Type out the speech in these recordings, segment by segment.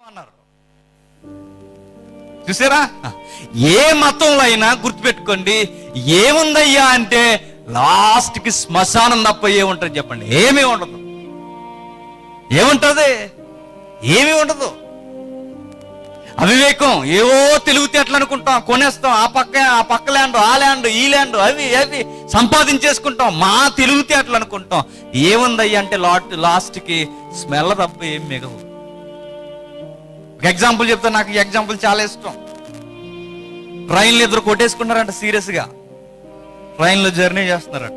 అన్నారు చూసారా ఏ మతంలో అయినా గుర్తుపెట్టుకోండి ఏముందయ్యా అంటే లాస్ట్ కి శ్మశానం తప్ప ఏముంటుంది చెప్పండి ఏమీ ఉండదు ఏముంటది ఏమీ ఉండదు అవివేకం ఏవో తెలివితేటలు అనుకుంటాం కొనేస్తాం ఆ పక్క ఆ పక్క ల్యాండ్ ఆ ల్యాండ్ ఈ ల్యాండ్ అవి అవి సంపాదించేసుకుంటాం మా తెలివితేటలు అనుకుంటాం ఏముందయ్యా అంటే లాట్ లాస్ట్ కి స్మెల్ తప్ప ఏం మిగవు ఒక ఎగ్జాంపుల్ చెప్తా నాకు ఈ ఎగ్జాంపుల్ చాలా ఇష్టం ట్రైన్లు ఇద్దరు కొట్టేసుకున్నారంట సీరియస్ గా ట్రైన్లో జర్నీ చేస్తున్నారట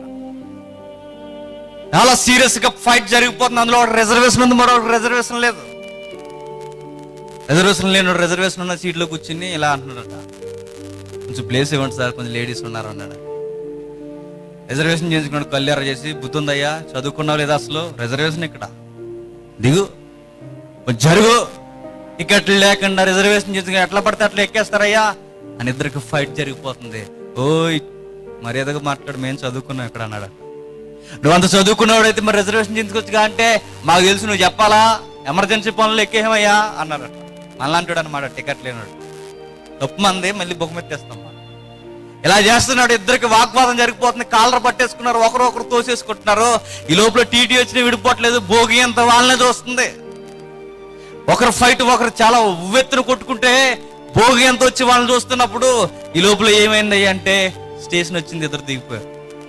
చాలా సీరియస్ గా ఫైట్ జరిగిపోతుంది అందులో ఒక రిజర్వేషన్ ఉంది మరో రిజర్వేషన్ లేదు రిజర్వేషన్ లేని రిజర్వేషన్ ఉన్న సీట్లో కూర్చుని ఇలా అంటున్నాడట కొంచెం ప్లేస్ ఇవ్వండి సార్ కొంచెం లేడీస్ ఉన్నారు అన్నాడు రిజర్వేషన్ చేయించుకున్నాడు కళ్యాణ చేసి బుద్ధి ఉందయ్యా చదువుకున్నావు లేదా అసలు రిజర్వేషన్ ఇక్కడ దిగు కొంచెం జరుగు టికెట్లు లేకుండా రిజర్వేషన్ చేసుకుని ఎట్లా పడితే అట్లా ఎక్కేస్తారయ్యా అని ఇద్దరికి ఫైట్ జరిగిపోతుంది ఓయ్ మర్యాదగా మాట్లాడు మేము చదువుకున్నాం ఇక్కడ అన్నాడు నువ్వు అంత చదువుకున్నాడు అయితే మరి రిజర్వేషన్ చేసుకోవచ్చుగా అంటే మాకు తెలుసు నువ్వు చెప్పాలా ఎమర్జెన్సీ పనులు ఎక్కేమయ్యా అన్నారట మళ్ళీ అంటాడు అనమాట టికెట్ లేనాడు తప్పు మంది మళ్ళీ బొమ్మెత్తేస్తాం ఇలా చేస్తున్నాడు ఇద్దరికి వాగ్వాదం జరిగిపోతుంది కాలర్ పట్టేసుకున్నారు ఒకరు ఒకరు తోసేసుకుంటున్నారు ఈ లోపల టీటీ వచ్చిన విడిపోవట్లేదు భోగి అంత వాళ్ళనే చూస్తుంది ఒకరు ఫైట్ ఒకరు చాలా ఉవ్వెత్తున కొట్టుకుంటే భోగి ఎంత వచ్చి వాళ్ళని చూస్తున్నప్పుడు ఈ లోపల ఏమైంది అంటే స్టేషన్ వచ్చింది ఇద్దరు దిగిపోయారు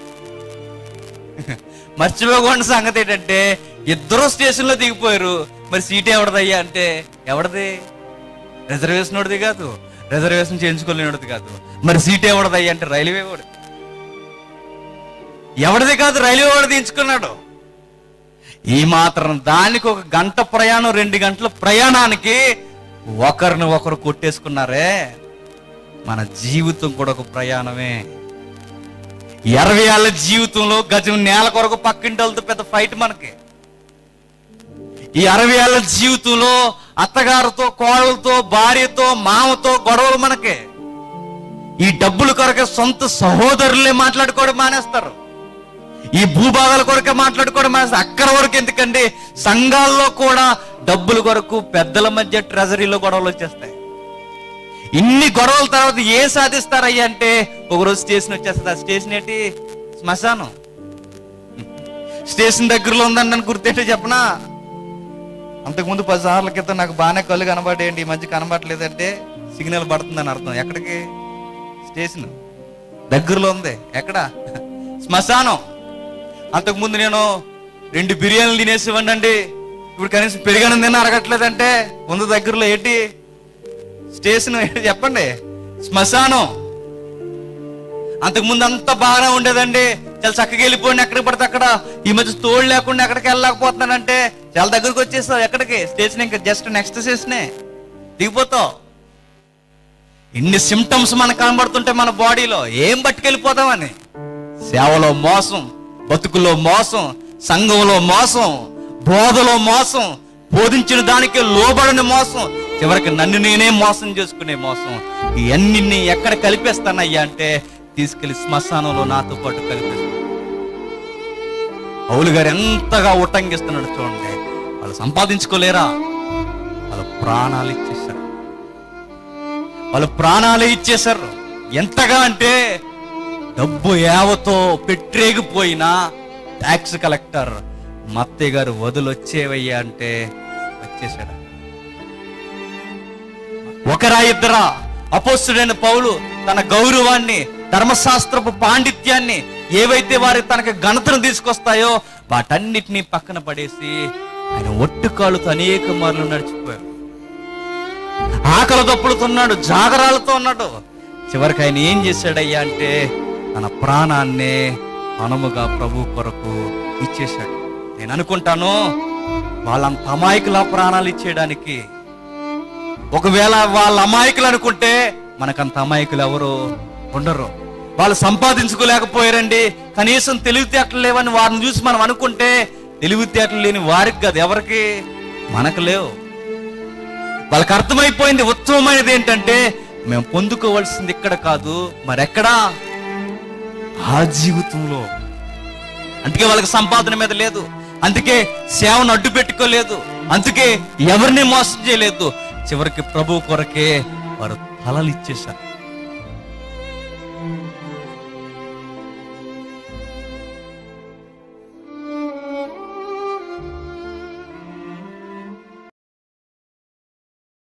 మర్చిపోకుండా సంగతి ఏంటంటే ఇద్దరు స్టేషన్ లో దిగిపోయారు మరి సీట్ ఎవరిదయ్యా అంటే ఎవరిది రిజర్వేషన్ వాడిది కాదు రిజర్వేషన్ చేయించుకోలేనిది కాదు మరి సీట్ ఎవరిదయ్యా అంటే రైల్వే వాడు ఎవరిది కాదు రైల్వే వాడు దించుకున్నాడు ఈ మాత్రం దానికి ఒక గంట ప్రయాణం రెండు గంటల ప్రయాణానికి ఒకరిని ఒకరు కొట్టేసుకున్నారే మన జీవితం కూడా ఒక ప్రయాణమే ఇరవై ఏళ్ళ జీవితంలో గజం నేల కొరకు పక్కింటి వాళ్ళతో పెద్ద ఫైట్ మనకి ఈ అరవై ఏళ్ళ జీవితంలో అత్తగారితో కోడలతో భార్యతో మామతో గొడవలు మనకి ఈ డబ్బుల కొరకే సొంత సహోదరులే మాట్లాడుకోవడం మానేస్తారు ఈ భూభాగాల కొరకే మాట్లాడుకోవడం మానేస్తారు అక్కడ వరకు ఎందుకండి సంఘాల్లో కూడా డబ్బుల కొరకు పెద్దల మధ్య ట్రెజరీలో గొడవలు వచ్చేస్తాయి ఇన్ని గొడవల తర్వాత ఏ సాధిస్తారయ్యా అంటే ఒకరోజు స్టేషన్ వచ్చేస్తుంది ఆ స్టేషన్ ఏంటి శ్మశానం స్టేషన్ దగ్గరలో ఉందని నన్ను గుర్తేంటో చెప్పనా అంతకుముందు పది సార్ల క్రితం నాకు బాగానే కళ్ళు కనబడేయండి ఈ మధ్య కనబడలేదంటే సిగ్నల్ పడుతుందని అర్థం ఎక్కడికి స్టేషన్ దగ్గరలో ఉంది ఎక్కడ శ్మశానం అంతకుముందు నేను రెండు బిర్యానీలు తినేసి ఇవ్వండి ఇప్పుడు కనీసం పెరిగాను తిన్న అరగట్లేదంటే ముందు దగ్గరలో ఏంటి స్టేషన్ ఏంటి చెప్పండి శ్మశానం అంతకుముందు అంతా బాగానే ఉండేదండి చాలా చక్కగా వెళ్ళిపోయింది ఎక్కడికి పడితే అక్కడ ఈ మధ్య తోడు లేకుండా ఎక్కడికి వెళ్ళలేకపోతున్నానంటే చాలా దగ్గరకు వచ్చేస్తావు ఎక్కడికి స్టేషన్ ఇంకా జస్ట్ నెక్స్ట్ స్టేషనే దిగిపోతావు ఇన్ని సిమ్టమ్స్ మనకు కనబడుతుంటే మన బాడీలో ఏం పట్టుకెళ్ళిపోతామని సేవలో మోసం బతుకులో మోసం సంఘంలో మోసం బోధలో మోసం బోధించిన దానికి లోబడని మోసం చివరికి నన్ను నేనే మోసం చేసుకునే మోసం ఇవన్నీ ఎక్కడ కలిపేస్తానయ్యా అంటే తీసుకెళ్లి శ్మశానంలో నాతో పాటు కలిపేస్తాను పౌలు గారు ఎంతగా ఉటంగిస్తున్నాడు చూడండి వాళ్ళు సంపాదించుకోలేరా వాళ్ళ ప్రాణాలు ఇచ్చేశారు వాళ్ళు ప్రాణాలు ఇచ్చేశారు ఎంతగా అంటే డబ్బు యావతో పెట్టేగిపోయినా ట్యాక్స్ కలెక్టర్ మత్తయ్య గారు వదిలొచ్చేవయ్యా అంటే వచ్చేసాడు ఒకరా ఇద్దరా అపోస్తుడైన పౌలు తన గౌరవాన్ని ధర్మశాస్త్రపు పాండిత్యాన్ని ఏవైతే వారి తనకి ఘనతను తీసుకొస్తాయో వాటన్నిటినీ పక్కన పడేసి ఆయన ఒట్టు కాళ్ళతో అనేక మార్లు నడిచిపోయాడు ఆకలి దప్పుడుతున్నాడు జాగరాలతో ఉన్నాడు చివరికి ఆయన ఏం చేశాడయ్యా అంటే తన ప్రాణాన్నే మనముగా ప్రభు కొరకు ఇచ్చేశాడు నేను అనుకుంటాను వాళ్ళంత అమాయకుల ప్రాణాలు ఇచ్చేయడానికి ఒకవేళ వాళ్ళ అమాయకులు అనుకుంటే మనకంత అమాయకులు ఎవరు ఉండరు వాళ్ళు సంపాదించుకోలేకపోయారండి కనీసం తెలివితేటలు లేవని వారిని చూసి మనం అనుకుంటే తెలివితేటలు లేని వారికి కాదు ఎవరికి మనకు లేవు వాళ్ళకి అర్థమైపోయింది ఉత్తమమైనది ఏంటంటే మేము పొందుకోవాల్సింది ఇక్కడ కాదు మరెక్కడా ఆ జీవితంలో అందుకే వాళ్ళకి సంపాదన మీద లేదు అందుకే సేవను అడ్డు పెట్టుకోలేదు అందుకే ఎవరిని మోసం చేయలేదు చివరికి ప్రభు కొరకే వారు తలలు ఇచ్చేశారు